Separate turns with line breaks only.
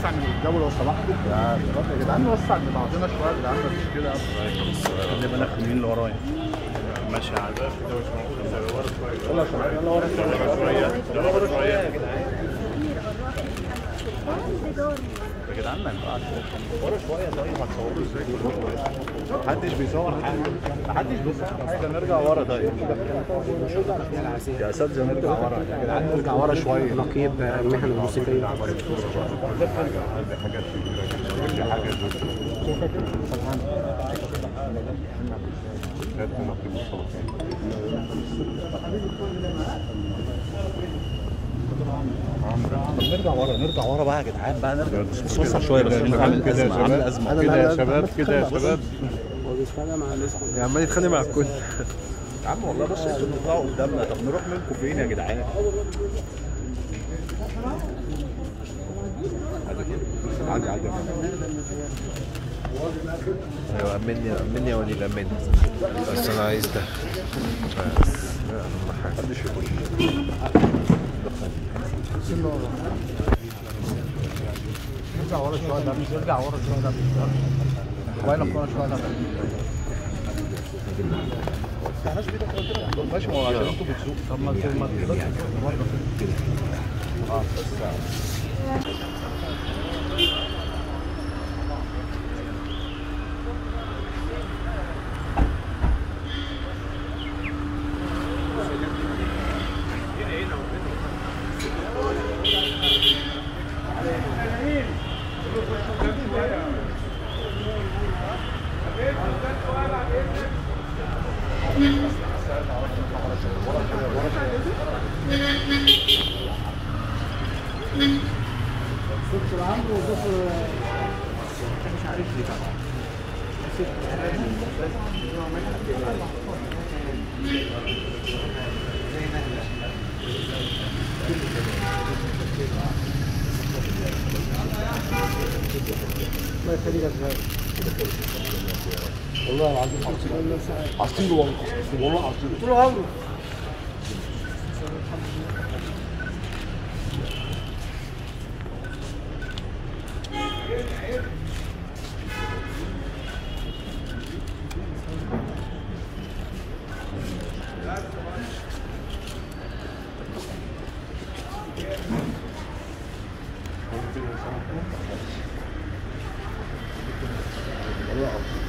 نوسع من قدام لو سمحتوا يا شباب يا جدعان نوسع لبعضنا شويه يا جدعان مفيش كده خلي بالك من مين اللي ورايا
ماشي على الباب كده مش موجود ورا شويه
يلا يا شباب يلا ورا شويه
ورا شويه ورا شويه
يا جدعان ما ينفعش ورا شويه طيب هتصوروا ازاي محدش بيصور حاجه محدش بيصور حاجه نرجع ورا طيب يا اساتذه نرجع ورا يا جدعان نرجع ورا شويه
نقيب مهن الموسيقية
طب نرجع ورا نرجع ورا بقى يا جدعان بقى نرجع نوسع شويه بس عامل
كده يا
ازمه عامل
شباب
ازمه
كده يا شباب كده يا شباب
هو بيتكلم مع الناس
يا عمال يتخانق مع الكل يا عم والله بص انتوا بتطلعوا قدامنا طب نروح منكم فين يا جدعان؟ عادي عادي
ايوه امني امني يا وليد امني بس انا عايز ده بس ده اهم حاجه
محدش يخش نرجع ورا شويه ده مش نرجع ورا شويه ده موبايلك ورا شويه ده ماشي ما هو عشان انتوا بتسوقوا طب ما ما تقدرش برضه اه بس والله العظيم عصير عصير والله والله عصير طول عمره والله عصير